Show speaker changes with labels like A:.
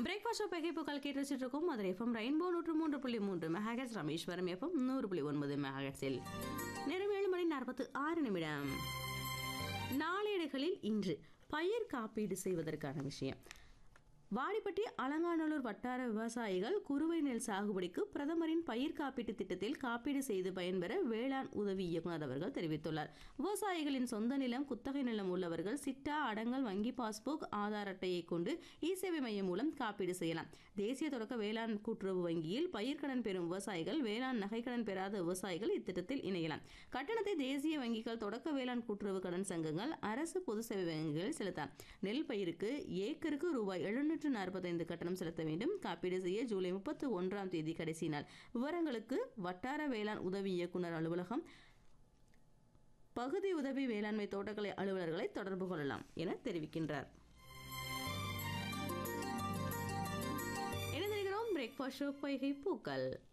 A: breakfast of பகைப்புகள் கேட்டு வச்சுட்டு இருக்கோம் மதுரை எஃப்எம் ரெயின்போ நூற்று மூன்று புள்ளி மூன்று மெகாஹெட்ஸ் ராமேஸ்வரம் எஃப்எம் நூறு புள்ளி ஒன்பது மெகாஹெட்ஸில் நேரம் ஏழு மணி நாற்பத்து ஆறு நிமிடம் நாளேடுகளில் இன்று பயிர் காப்பீடு செய்வதற்கான விஷயம் வாடிப்பட்டி அலங்காநல்லூர் வட்டார விவசாயிகள் குறுவை நெல் சாகுபடிக்கு பிரதமரின் பயிர் காப்பீட்டு திட்டத்தில் காப்பீடு செய்து பயன்பெற வேளாண் உதவி இயக்குநர் அவர்கள் தெரிவித்துள்ளார் விவசாயிகளின் சொந்த நிலம் குத்தகை நிலம் உள்ளவர்கள் சிட்டா அடங்கல் வங்கி பாஸ்புக் ஆதார் அட்டையை கொண்டு இ சேவை மையம் மூலம் காப்பீடு செய்யலாம் தேசிய தொடக்க வேளாண் கூட்டுறவு வங்கியில் பயிர்க்கடன் பெறும் விவசாயிகள் வேளாண் நகைக்கடன் பெறாத விவசாயிகள் இத்திட்டத்தில் இணையலாம் கட்டணத்தை தேசிய வங்கிகள் தொடக்க வேளாண் கூட்டுறவு கடன் சங்கங்கள் அரசு பொது சேவை வங்கிகள் செலுத்தலாம் நெல் பயிருக்கு ஏக்கருக்கு ரூபாய் எழுநூற்று நாற்பத்தைந்து கட்டணம் செலுத்த வேண்டும் காப்பீடு செய்ய ஜூலை முப்பத்து ஒன்றாம் தேதி கடைசி நாள் விவரங்களுக்கு வட்டார வேளாண் உதவி இயக்குனர் அலுவலகம் பகுதி உதவி வேளாண்மை தோட்டக்கலை அலுவலர்களை தொடர்பு கொள்ளலாம் என தெரிவிக்கின்றார் இணைந்திருக்கிறோம் பிரேக்ஃபாஸ்ட் ஷோ பொய்கை பூக்கள்